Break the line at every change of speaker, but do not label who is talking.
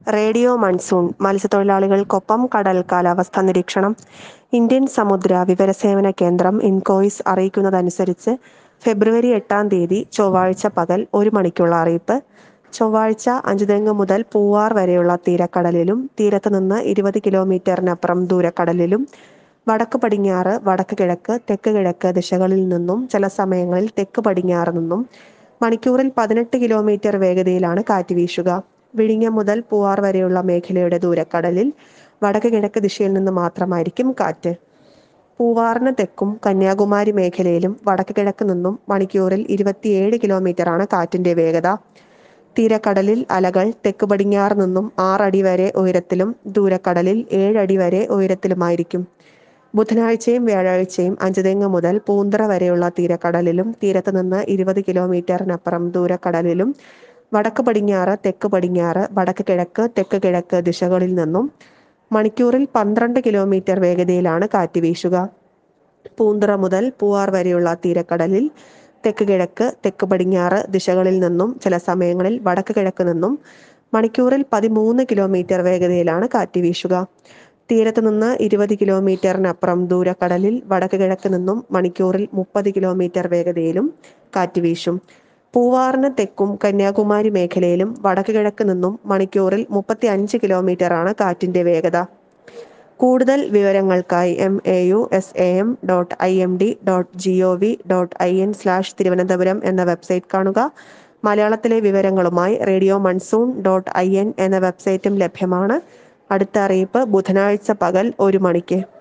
radio monsoon മത്സ്യത്തൊഴിലാളികൾക്കൊപ്പം കടൽ കാലാവസ്ഥാ നിരീക്ഷണം ഇന്ത്യൻ സമുദ്ര വിവരസേവന കേന്ദ്രം ഇൻകോയിസ് അറിയിക്കുന്നതനുസരിച്ച് ഫെബ്രുവരി എട്ടാം തീയതി ചൊവ്വാഴ്ച പകൽ ഒരു മണിക്കുള്ള അറിയിപ്പ് ചൊവ്വാഴ്ച അഞ്ചുതെങ്ങ് മുതൽ പൂവാർ വരെയുള്ള തീരക്കടലിലും തീരത്ത് നിന്ന് ഇരുപത് കിലോമീറ്ററിനപ്പുറം ദൂരക്കടലിലും വടക്ക് പടിഞ്ഞാറ് വടക്ക് കിഴക്ക് തെക്ക് കിഴക്ക് ദിശകളിൽ നിന്നും ചില സമയങ്ങളിൽ തെക്ക് പടിഞ്ഞാറ് നിന്നും മണിക്കൂറിൽ പതിനെട്ട് കിലോമീറ്റർ വേഗതയിലാണ് കാറ്റ് വീശുക വിഴിഞ്ഞം മുതൽ പൂവാർ വരെയുള്ള മേഖലയുടെ ദൂരക്കടലിൽ വടക്ക് കിഴക്ക് ദിശയിൽ നിന്ന് മാത്രമായിരിക്കും കാറ്റ് പൂവാറിന് തെക്കും കന്യാകുമാരി മേഖലയിലും വടക്ക് കിഴക്ക് നിന്നും മണിക്കൂറിൽ ഇരുപത്തിയേഴ് കിലോമീറ്ററാണ് കാറ്റിന്റെ വേഗത തീരക്കടലിൽ അലകൾ തെക്ക് പടിഞ്ഞാറ് നിന്നും ആറടി വരെ ഉയരത്തിലും ദൂരക്കടലിൽ ഏഴടി വരെ ഉയരത്തിലുമായിരിക്കും ബുധനാഴ്ചയും വ്യാഴാഴ്ചയും അഞ്ചുതെങ്ങ് മുതൽ പൂന്തറ വരെയുള്ള തീരക്കടലിലും തീരത്ത് നിന്ന് ഇരുപത് കിലോമീറ്ററിനപ്പുറം ദൂരക്കടലിലും വടക്ക് പടിഞ്ഞാറ് തെക്ക് പടിഞ്ഞാറ് വടക്ക് കിഴക്ക് തെക്ക് കിഴക്ക് ദിശകളിൽ നിന്നും മണിക്കൂറിൽ പന്ത്രണ്ട് കിലോമീറ്റർ വേഗതയിലാണ് കാറ്റ് വീശുക പൂന്തറ മുതൽ പൂവാർ വരെയുള്ള തീരക്കടലിൽ തെക്ക് കിഴക്ക് തെക്ക് പടിഞ്ഞാറ് ദിശകളിൽ നിന്നും ചില സമയങ്ങളിൽ വടക്ക് കിഴക്ക് നിന്നും മണിക്കൂറിൽ പതിമൂന്ന് കിലോമീറ്റർ വേഗതയിലാണ് കാറ്റ് വീശുക തീരത്ത് നിന്ന് ഇരുപത് കിലോമീറ്ററിനപ്പുറം ദൂരക്കടലിൽ വടക്ക് കിഴക്ക് നിന്നും മണിക്കൂറിൽ മുപ്പത് കിലോമീറ്റർ വേഗതയിലും കാറ്റ് വീശും പൂവാറിന് തെക്കും കന്യാകുമാരി മേഖലയിലും വടക്ക് കിഴക്ക് നിന്നും മണിക്കൂറിൽ മുപ്പത്തി അഞ്ച് കിലോമീറ്ററാണ് കാറ്റിന്റെ വേഗത കൂടുതൽ വിവരങ്ങൾക്കായി M A U S A M dot I M D dot G O V dot I N slash Thiruvananthapuram എന്ന വെബ്സൈറ്റ് കാണുക മലയാളത്തിലെ വിവരങ്ങളുമായി radio monsoon dot I N എന്ന വെബ്സൈറ്റും ലഭ്യമാണ് അടുത്ത അറിയിപ്പ് ബുധനാഴ്ച പകൽ ഒരു മണിക്ക്